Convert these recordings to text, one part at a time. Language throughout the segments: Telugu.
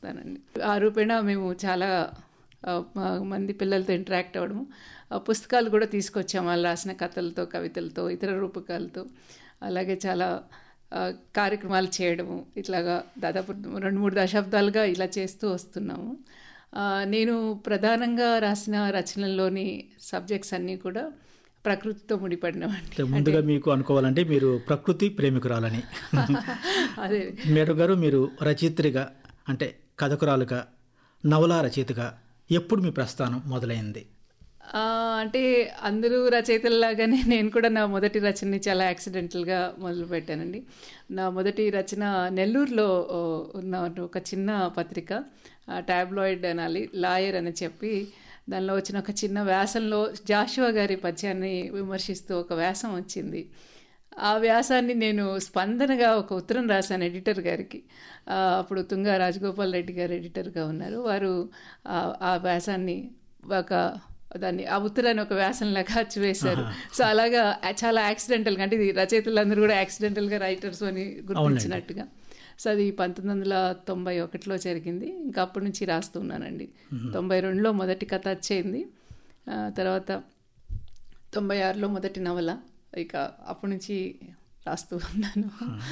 రాస్తానండి ఆ రూపేణా మేము చాలా ఆ, మ- మంది పిల్లలతో ఇంటరాక్ట్ అవ్వడము ఆ పుస్తకాలు కూడా తీసుకొచ్చాము వాళ్ళు రాసిన కథలతో కవితలతో ఇతర రూపకాలతో అలాగే చాలా ఆ, కార్యక్రమాలు చేయడము ఇట్లాగా దాదాపు రెండు మూడు దశాబ్దాలుగా ఇలా చేస్తూ వస్తున్నాము ఆ, నేను ప్రధానంగా రాసిన రచనల్లోని సబ్జెక్ట్స్ అన్నీ కూడా ప్రకృతితో ముడిపడినవండి అంటే ముందుగా మీకు అనుకోవాలంటే మీరు ప్రకృతి ప్రేమికురాలని అదే మేడం గారు మీరు రచయిత్రిగా అంటే కథకురాలుగా నవలా రచయితగా ఎప్పుడు మీ ప్రస్థానం మొదలైంది ఆ, అంటే అందరూ రచయితల్లాగానే నేను కూడా నా మొదటి రచనని చాలా యాక్సిడెంటల్గా మొదలు పెట్టానండి నా మొదటి రచన నెల్లూరులో ఓ, ఉన్న ఒక చిన్న పత్రిక ట్యాబ్లాయిడ్ అనాలి లాయర్ అని చెప్పి దానిలో వచ్చిన ఒక చిన్న వ్యాసంలో జాషువా గారి పద్యాన్ని విమర్శిస్తూ ఒక వ్యాసం వచ్చింది ఆ వ్యాసాన్ని నేను స్పందనగా ఒక ఉత్తరం రాశాను ఎడిటర్ గారికి ఆ, అప్పుడు తుంగా రాజగోపాల్ రెడ్డి గారు ఎడిటర్గా ఉన్నారు వారు ఆ- ఆ వ్యాసాన్ని ఒక దాన్ని ఆ ఉత్తరాన్ని ఒక వ్యాసంలాగా వేశారు సో అలాగా చాలా యాక్సిడెంటల్గా అంటే ఇది రచయితలందరూ కూడా యాక్సిడెంటల్గా రైటర్స్ అని గుర్తించినట్టుగా సో అది పంతొమ్మిది వందల తొంభై ఒకటిలో జరిగింది ఇంకా అప్పటి నుంచి రాస్తూ ఉన్నానండి తొంభై రెండులో మొదటి కథ వచ్చేయింది ఆ, తర్వాత తొంభై ఆరులో మొదటి నవల ఇక అప్పటి నుంచి రాస్తూ ఉన్నాను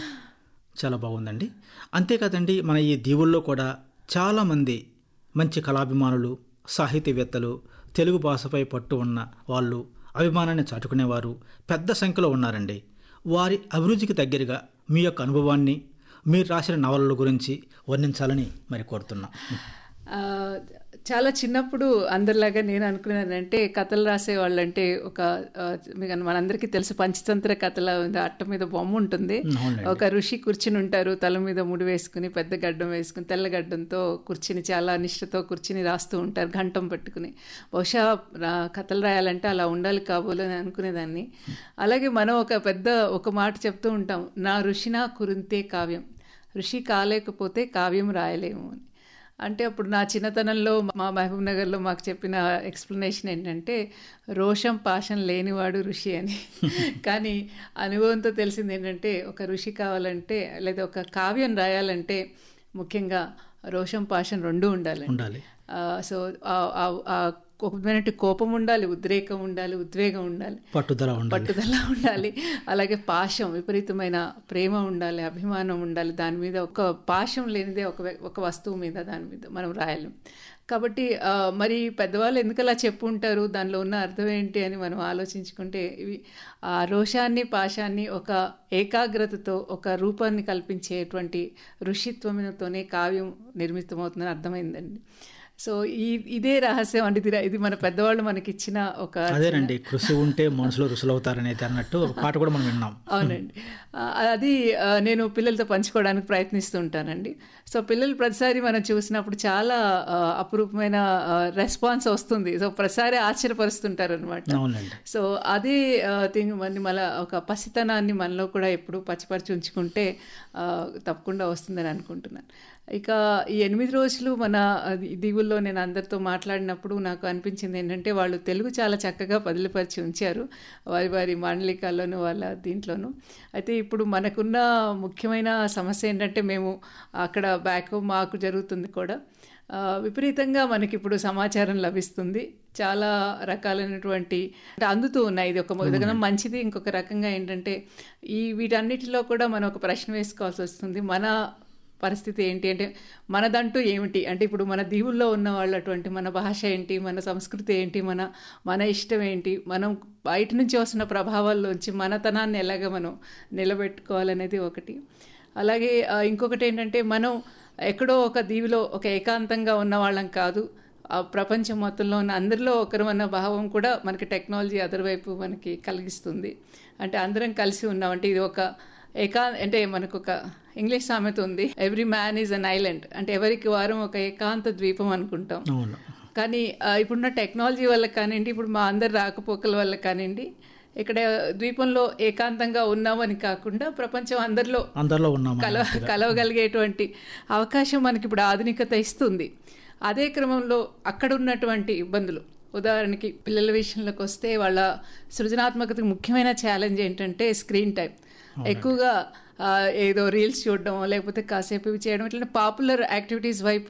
చాలా బాగుందండి అంతేకాదండి మన ఈ దీవుల్లో కూడా చాలామంది మంచి కళాభిమానులు సాహితీవేత్తలు తెలుగు భాషపై పట్టు ఉన్న వాళ్ళు అభిమానాన్ని చాటుకునేవారు పెద్ద సంఖ్యలో ఉన్నారండి వారి అభిరుచికి దగ్గరగా మీ యొక్క అనుభవాన్ని మీరు రాసిన నవలల గురించి వర్ణించాలని మరి కోరుతున్నాం ఆ, చాలా చిన్నప్పుడు అందరిలాగా నేను అనుకునేదంటే కథలు రాసే వాళ్ళంటే ఒక ఆ, మీకు మనందరికీ తెలుసు పంచతంత్ర కథల ఉంది అట్ట మీద బొమ్మ ఉంటుంది అవునండి. ఒక ఋషి కూర్చుని ఉంటారు తల మీద ముడి వేసుకుని పెద్ద గడ్డం వేసుకుని తెల్ల గడ్డంతో కూర్చుని చాలా నిష్ఠతో కూర్చుని రాస్తూ ఉంటారు ఘంటం పట్టుకుని బహుశా రా- కథలు రాయాలంటే అలా ఉండాలి కాబోలు అని అనుకునేదాన్ని అలాగే మనం ఒక పెద్ద ఒక మాట చెప్తూ ఉంటాం నా ఋషినా కురింతే కావ్యం ఋషి కాలేకపోతే కావ్యం రాయలేము అని అంటే అప్పుడు నా చిన్నతనంలో మా మహబూబ్ నగర్లో మాకు చెప్పిన ఎక్స్ప్లెనేషన్ ఏంటంటే రోషం పాషం లేనివాడు ఋషి అని కానీ అనుభవంతో తెలిసింది ఏంటంటే ఒక ఋషి కావాలంటే లేదా ఒక కావ్యం రాయాలంటే ముఖ్యంగా రోషం పాషం రెండు ఉండాలి ఉండాలి సో ఒక విధమైనటువంటి కోపం ఉండాలి ఉద్రేకం ఉండాలి ఉద్వేగం ఉండాలి పట్టుదల ఉండాలి పట్టుదల ఉండాలి అలాగే పాశం విపరీతమైన ప్రేమ ఉండాలి అభిమానం ఉండాలి దాని మీద ఒక పాశం లేనిదే ఒక వ్య- ఒక వస్తువు మీద దాని మీద మనం రాయలేం కాబట్టి ఆ, మరి పెద్దవాళ్ళు ఎందుకు అలా చెప్పు ఉంటారు దానిలో ఉన్న అర్థం ఏంటి అని మనం ఆలోచించుకుంటే ఇవి ఆ రోషాన్ని పాశాన్ని ఒక ఏకాగ్రతతో ఒక రూపాన్ని కల్పించేటువంటి ఋషిత్వంతోనే కావ్యం నిర్మితమవుతుందని అర్థమైందండి సో ఈ ఇదే రహస్యం అంటే ఇది ఇది మన పెద్దవాళ్ళు మనకిచ్చిన ఒక అదేనండి కృషి ఉంటే మనుషులు రుసులవుతారనేది అన్నట్టు ఒక పాట కూడా మనం విన్నాం అవునండి ఆ, అది ఆ, నేను పిల్లలతో పంచుకోవడానికి ప్రయత్నిస్తూ ఉంటానండి సో పిల్లలు ప్రతిసారి మనం చూసినప్పుడు చాలా ఆ, అపురూపమైన రెస్పాన్స్ వస్తుంది సో ప్రతిసారి ఆశ్చర్యపరుస్తుంటారు అనమాట అవునండి సో అదే థింగ్ మన మళ్ళీ ఒక పసితనాన్ని మనలో కూడా ఎప్పుడు పచ్చిపరిచి ఉంచుకుంటే ఆ, తప్పకుండా వస్తుందని అనుకుంటున్నాను ఇక ఈ ఎనిమిది రోజులు మన అది దీవుల్లో నేను అందరితో మాట్లాడినప్పుడు నాకు అనిపించింది ఏంటంటే వాళ్ళు తెలుగు చాలా చక్కగా బదిలిపరిచి ఉంచారు వారి వారి మాండలికాల్లోనూ వాళ్ళ దీంట్లోనూ అయితే ఇప్పుడు మనకున్న ముఖ్యమైన సమస్య ఏంటంటే మేము అక్కడ బ్యాక్ మాకు జరుగుతుంది కూడా ఆ, విపరీతంగా మనకి ఇప్పుడు సమాచారం లభిస్తుంది చాలా రకాలైనటువంటి అంటే అందుతూ ఉన్నాయి ఇది ఒక విధంగా మంచిది ఇంకొక రకంగా ఏంటంటే ఈ వీటన్నిటిలో కూడా మనం ఒక ప్రశ్న వేసుకోవాల్సి వస్తుంది మన పరిస్థితి ఏంటి అంటే మనదంటూ ఏమిటి అంటే ఇప్పుడు మన దీవుల్లో ఉన్న వాళ్ళు అటువంటి మన భాష ఏంటి మన సంస్కృతి ఏంటి మన మన ఇష్టం ఏంటి మనం బయట నుంచి వస్తున్న ప్రభావాల్లోంచి మనతనాన్ని ఎలాగ మనం నిలబెట్టుకోవాలనేది ఒకటి అలాగే ఆ, ఇంకొకటి ఏంటంటే మనం ఎక్కడో ఒక దీవిలో ఒక ఏకాంతంగా ఉన్న వాళ్ళం కాదు ఆ ప్రపంచం మొత్తంలో ఉన్న అందరిలో ఒకరు అన్న భావం కూడా మనకి టెక్నాలజీ అదర్వైపు మనకి కలిగిస్తుంది అంటే అందరం కలిసి ఉన్నాం అంటే ఇది ఒక ఏకా అంటే మనకు ఒక ఇంగ్లీష్ సామెత ఉంది every man is an island అంటే ఎవరికి వారం ఒక ఏకాంత ద్వీపం అనుకుంటాం అవును కానీ ఆ, ఇప్పుడున్న టెక్నాలజీ వల్ల కానివ్వండి ఇప్పుడు మా అందరి రాకపోకల వల్ల కానివ్వండి ఇక్కడ ద్వీపంలో ఏకాంతంగా ఉన్నామని కాకుండా ప్రపంచం అందరిలో అందరిలో ఉన్నాం కలవ కలవగలిగేటువంటి అవకాశం మనకి ఇప్పుడు ఆధునికత ఇస్తుంది అదే క్రమంలో అక్కడ ఉన్నటువంటి ఇబ్బందులు ఉదాహరణకి పిల్లల విషయంలోకి వస్తే వాళ్ళ సృజనాత్మకతకు ముఖ్యమైన ఛాలెంజ్ ఏంటంటే స్క్రీన్ టైం ఎక్కువగా ఆ, ఏదో రీల్స్ చూడడం లేకపోతే కాసేపు ఇవి చేయడం ఇట్లా పాపులర్ యాక్టివిటీస్ వైపు